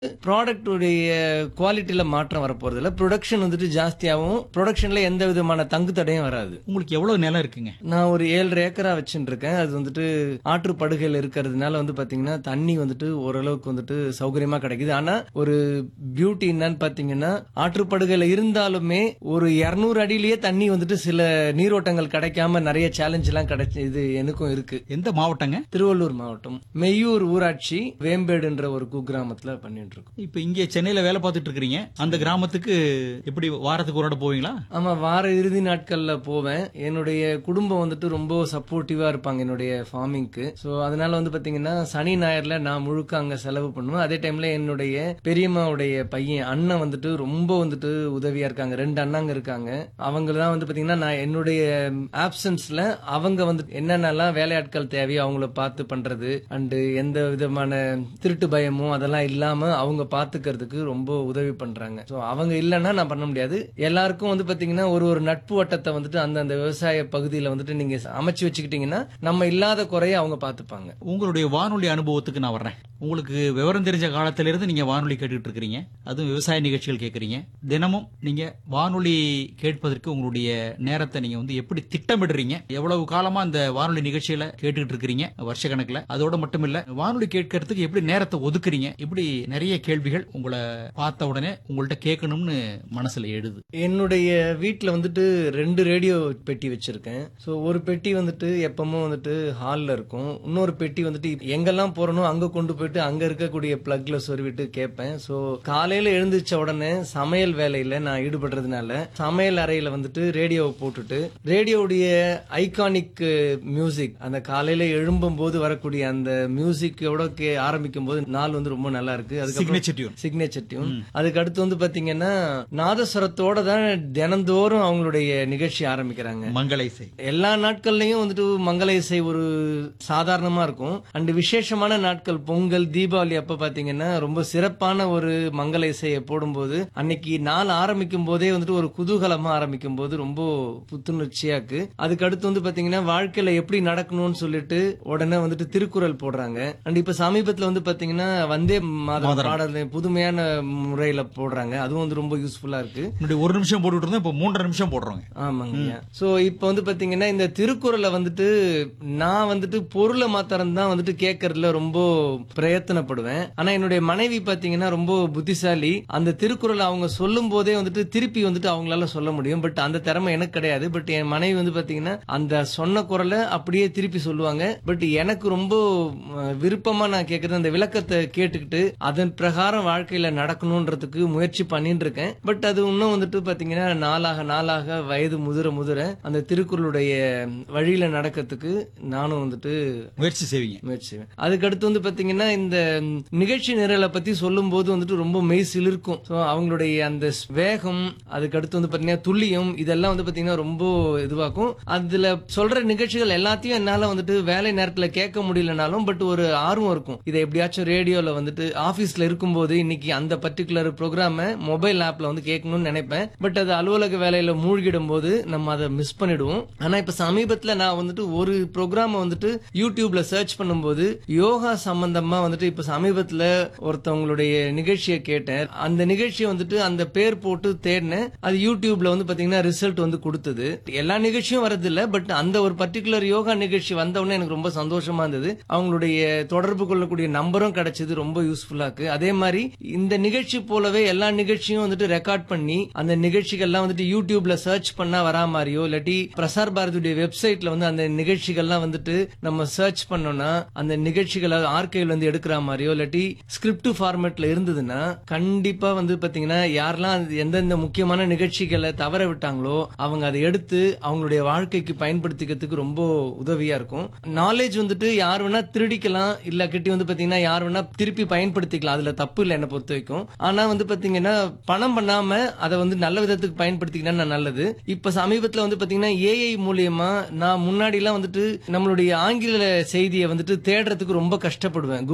product உடைய குவாலிட்டியில மாற்றம் வரப்போறது இல்ல ப்ரொடக்ஷன் வந்துட்டு ஜாஸ்தியாகும் ப்ரொடக்ஷன்ல எந்த விதமான தங்கு தடையும் வராது உங்களுக்கு எவ்வளவு நிலம் இருக்குங்க நான் ஒரு ஏழரை ஏக்கரா வச்சுட்டு இருக்கேன் அது வந்துட்டு ஆற்றுப்படுகையில் இருக்கிறதுனால வந்து பாத்தீங்கன்னா தண்ணி வந்துட்டு ஓரளவுக்கு வந்துட்டு சௌகரியமா கிடைக்குது ஆனா ஒரு பியூட்டி என்னன்னு பாத்தீங்கன்னா ஆற்றுப்படுகையில இருந்தாலுமே ஒரு 200 அடியிலேயே தண்ணி வந்துட்டு சில நீரோட்டங்கள் கிடைக்காம நிறைய சேலஞ்ச் எல்லாம் கிடைச்சு இது எனக்கும் இருக்கு எந்த மாவட்டங்க திருவள்ளூர் மாவட்டம் மெய்யூர் ஊராட்சி வேம்பேடுன்ற ஒரு குக்கிராமத்துல பண்ணிட்டு இருக்கோம் இப்ப இங்க சென்னையில வேலை பார்த்துட்டு இருக்கிறீங்க அந்த கிராமத்துக்கு எப்படி வாரத்துக்கு ஒரு நாள் போவீங்களா ஆமா வார இறுதி நாட்கள்ல போவேன் என்னுடைய குடும்பம் வந்துட்டு ரொம்ப சப்போர்ட்டிவா இருப்பாங்க என்னுடைய ஃபார்மிங்க்கு சோ அதனால வந்து பாத்தீங்கன்னா சனி ஞாயிறுல நான் முழுக்க அங்க செலவு பண்ணுவேன் அதே டைம்ல என்னுடைய பெரியம்மாவுடைய பையன் அண்ணன் வந்துட்டு ரொம்ப வந்துட்டு உதவியா இருக்காங்க ரெண்டு அண்ணாங்க இருக்காங்க அவங்க தான் வந்து பாத்தீங்கன்னா நான் என்னுடைய ஆப்சன்ஸ்ல அவங்க வந்து என்னென்னலாம் வேலையாட்கள் தேவையோ அவங்கள பார்த்து பண்றது அண்டு எந்த விதமான திருட்டு பயமும் அதெல்லாம் இல்லாம அவங்க பாத்துக்கிறதுக்கு ரொம்ப உதவி பண்றாங்க சோ அவங்க இல்லைன்னா நான் பண்ண முடியாது எல்லாருக்கும் வந்து பாத்தீங்கன்னா ஒரு ஒரு நட்பு வட்டத்தை வந்துட்டு அந்தந்த விவசாய பகுதியில வந்துட்டு நீங்க அமைச்சு வச்சுக்கிட்டீங்கன்னா நம்ம இல்லாத குறைய அவங்க பாத்துப்பாங்க உங்களுடைய வானொலி அனுபவத்துக்கு நான் வர்றேன் உங்களுக்கு விவரம் தெரிஞ்ச காலத்துல இருந்து நீங்க வானொலி கேட்டுட்டு இருக்கிறீங்க அதுவும் விவசாய நிகழ்ச்சிகள் கேட்கறீங்க தினமும் நீங்க வானொலி கேட்பதற்கு உங்களுடைய நேரத்தை நீங்க வந்து எப்படி திட்டமிடுறீங்க எவ்வளவு காலமா அந்த வானொலி நிகழ்ச்சிகளை கேட்டுக்கிட்டு இருக்கிறீங்க வருஷ கணக்குல அதோட மட்டும் இல்ல வானொலி கேட்கறதுக்கு எப்படி நேரத்தை ஒதுக்குறீங்க இப்படி நிறைய கேள்விகள் உங்களை பார்த்த உடனே உங்கள்ட்ட கேட்கணும்னு மனசுல எழுது என்னுடைய வீட்ல வந்துட்டு ரெண்டு ரேடியோ பெட்டி வச்சிருக்கேன் சோ ஒரு பெட்டி வந்துட்டு எப்பவும் வந்துட்டு ஹால்ல இருக்கும் இன்னொரு பெட்டி வந்துட்டு எங்கெல்லாம் போறனோ அங்க கொண்டு போயிட்டு அங்க இருக்கக்கூடிய பிளக்ல சொருவிட்டு கேட்பேன் சோ காலையில எழுந்திருச்ச உடனே சமையல் வேலையில நான் ஈடுபடுறதுனால சமையல் அறையில வந்துட்டு ரேடியோவை போட்டுட்டு ரேடியோவுடைய ஐகானிக் மியூசிக் அந்த காலையில எழும்பும் போது வரக்கூடிய அந்த மியூசிக்கோட கே ஆரம்பிக்கும் போது நாள் வந்து ரொம்ப நல்லா இருக்கு அதுக்கப்புறம் சிக்னேச்சர் டியூன் சிக்னேச்சர் டியூன் அதுக்கு அடுத்து வந்து பாத்தீங்கன்னா நாதஸ்வரத்தோட தான் தினந்தோறும் அவங்களுடைய நிகழ்ச்சி ஆரம்பிக்கிறாங்க மங்கள இசை எல்லா நாட்கள்லயும் வந்துட்டு மங்கள இசை ஒரு சாதாரணமா இருக்கும் அண்ட் விசேஷமான நாட்கள் பொங்கல் தீபாவளி அப்ப பாத்தீங்கன்னா ரொம்ப சிறப்பான ஒரு மங்கள இசையை போடும்போது அன்னைக்கு நாள் ஆரம்பிக்கும் போதே வந்துட்டு ஒரு குதூகலமா ஆரம்பிக்கும் போது ரொம்ப புத்துணர்ச்சியா இருக்கு அதுக்கு அடுத்து வந்து பாத்தீங்கன்னா வாழ்க்கையில எப்படி நடக்கணும்னு சொல்லிட்டு உடனே வந்துட்டு திருக்குறள் போடுறாங்க அண்ட் இப்ப சமீபத்துல வந்து பாத்தீங்கன்னா வந்தே மாதம் பாடல் புதுமையான முறையில போடுறாங்க அதுவும் வந்து ரொம்ப யூஸ்ஃபுல்லா இருக்கு முன்னாடி ஒரு நிமிஷம் போட்டுட்டு இருந்தோம் இப்ப மூன்றரை நிமிஷம் போடுறோங்க ஆமாங்க சோ இப்போ வந்து பாத்தீங்கன்னா இந்த திருக்குறளை வந்துட்டு நான் வந்துட்டு பொருளை மாத்திரம் தான் வந்துட்டு கேட்கறதுல ரொம்ப பிரயத்தனப்படுவேன் ஆனா என்னுடைய மனைவி பாத்தீங்கன்னா ரொம்ப புத்திசாலி அந்த திருக்குறளை அவங்க சொல்லும் போதே வந்துட்டு திருப்பி வந்துட்டு அவங்களால சொல்ல முடியும் பட் அந்த திறமை எனக்கு கிடையாது பட் என் மனைவி வந்து பாத்தீங்கன்னா அந்த சொன்ன குரலை அப்படியே திருப்பி சொல்லுவாங்க பட் எனக்கு ரொம்ப அஹ், விருப்பமா நான் கேட்கறது அந்த விளக்கத்தை கேட்டுக்கிட்டு அதன் பிரகாரம் வாழ்க்கையில நடக்கணும்ன்றதுக்கு முயற்சி பண்ணிட்டு இருக்கேன் பட் அது இன்னும் வந்துட்டு பாத்தீங்கன்னா நாளாக நாளாக வயது முதிர முதிர அந்த திருக்குறளுடைய வழியில நடக்கிறதுக்கு நானும் வந்துட்டு முயற்சி செய்வீங்க முயற்சி செய்வேன் அதுக்கடுத்து வந்து பாத்தீங்கன்னா இந்த நிகழ்ச்சி நிரலை பத்தி சொல்லும் போது வந்துட்டு ரொம்ப மெய் சிலிர்க்கும் So, அவங்களுடைய அந்த ஸ்- வேகம் அதுக்கடுத்து வந்து பாத்தீங்கன்னா துல்லியம் இதெல்லாம் வந்து பாத்தீங்கன்னா ரொம்ப இதுவாக்கும் அதுல சொல்ற நிகழ்ச்சிகள் எல்லாத்தையும் என்னால வந்துட்டு வேலை நேரத்துல கேட்க முடியலனாலும் பட் ஒரு ஆர்வம் இருக்கும் இதை எப்படியாச்சும் ரேடியோல வந்துட்டு ஆபீஸ்ல இருக்கும்போது இன்னைக்கு அந்த பர்டிகுலர் ப்ரோக்ராம மொபைல் ஆப்ல வந்து கேட்கணும்னு நினைப்பேன் பட் அது அலுவலக வேலையில மூழ்கிடும் போது நம்ம அதை மிஸ் பண்ணிடுவோம் ஆனா இப்ப சமீபத்துல நான் வந்துட்டு ஒரு ப்ரோக்ராம் வந்துட்டு யூடியூப்ல சர்ச் பண்ணும்போது யோகா சம்பந்தமா வந்துட்டு இப்ப சமீபத்துல ஒருத்தவங்களுடைய நிகழ்ச்சியை கேட்டேன் அந்த நிகழ்ச்சியை வந்துட்டு அந்த பேர் போட்டு தேடினேன் அது யூடியூப்ல வந்து பாத்தீங்கன்னா ரிசல்ட் வந்து கொடுத்தது எல்லா நிகழ்ச்சியும் வரது இல்ல பட் அந்த ஒரு பர்டிகுலர் யோகா நிகழ்ச்சி வந்த உடனே எனக்கு ரொம்ப சந்தோஷமா இருந்தது அவங்களுடைய தொடர்பு கொள்ளக்கூடிய நம்பரும் கிடைச்சது ரொம்ப யூஸ்ஃபுல்லா இருக்கு அதே மாதிரி இந்த நிகழ்ச்சி போலவே எல்லா நிகழ்ச்சியும் வந்துட்டு ரெக்கார்ட் பண்ணி அந்த நிகழ்ச்சிகள்லாம் வந்துட்டு யூடியூப்ல சர்ச் பண்ணா வரா மாதிரியோ இல்லாட்டி பிரசார் பாரதியுடைய வெப்சைட்ல வந்து அந்த நிகழ்ச்சிகள்லாம் வந்துட்டு நம்ம சர்ச் பண்ணோம்னா அந்த நிகழ்ச்சிகளை ஆர்கைவ்ல வந்து எடுக்கிற மாதிரியோ இல்லாட்டி ஸ்கிரிப்ட் ஃபார்மேட்ல இருந்ததுன்னா கண்டிப்பா வந்து பாத்தீங்கன்னா யாரெல்லாம் அது எந்தெந்த முக்கியமான நிகழ்ச்சிகளை தவற விட்டாங்களோ அவங்க அதை எடுத்து அவங்களுடைய வாழ்க்கைக்கு பயன்படுத்திக்கிறதுக்கு ரொம்ப உதவியா இருக்கும் நாலேஜ் வந்துட்டு யார் வேணா திருடிக்கலாம் இல்ல கிட்டி வந்து பாத்தீங்கன்னா யார் வேணா திருப்பி பயன்படுத்திக்கலாம் அதுல தப்பு இல்லை என்ன பொறுத்த வரைக்கும் ஆனா வந்து பாத்தீங்கன்னா பணம் பண்ணாம அதை வந்து நல்ல விதத்துக்கு பயன்படுத்திக்கிட்டா நல்லது இப்ப சமீபத்துல வந்து பாத்தீங்கன்னா ஏஐ மூலியமா நான் முன்னாடி எல்லாம் வந்துட்டு நம்மளுடைய ஆங்கில செய்தியை வந்துட்டு தேடுறதுக்கு ரொம்ப கஷ்டப்படுவேன் கூகுள்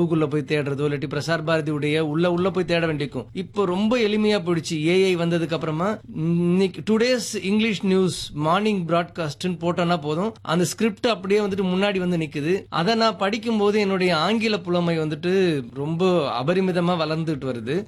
கூகுள்ல போய் தேடுறதோ இல்லாட்டி பிரசார் பாரதியுடைய உள்ள உள்ள போய் தேட வேண்டியிருக்கும் இப்போ ரொம்ப எளிமையா போயிடுச்சு ஏஐ வந்ததுக்கு அப்புறமா இன்னைக்கு டுடேஸ் இங்கிலீஷ் நியூஸ் மார்னிங் பிராட்காஸ்ட்னு போட்டோம்னா போதும் அந்த ஸ்கிரிப்ட் அப்படியே வந்துட்டு முன்னாடி வந்து நிக்குது அதை நான் படிக்கும் போது என்னுடைய ஆங்கில புலமை வந்துட்டு ரொம்ப அபரிமிதமா வளர்ந்துட்டு வருது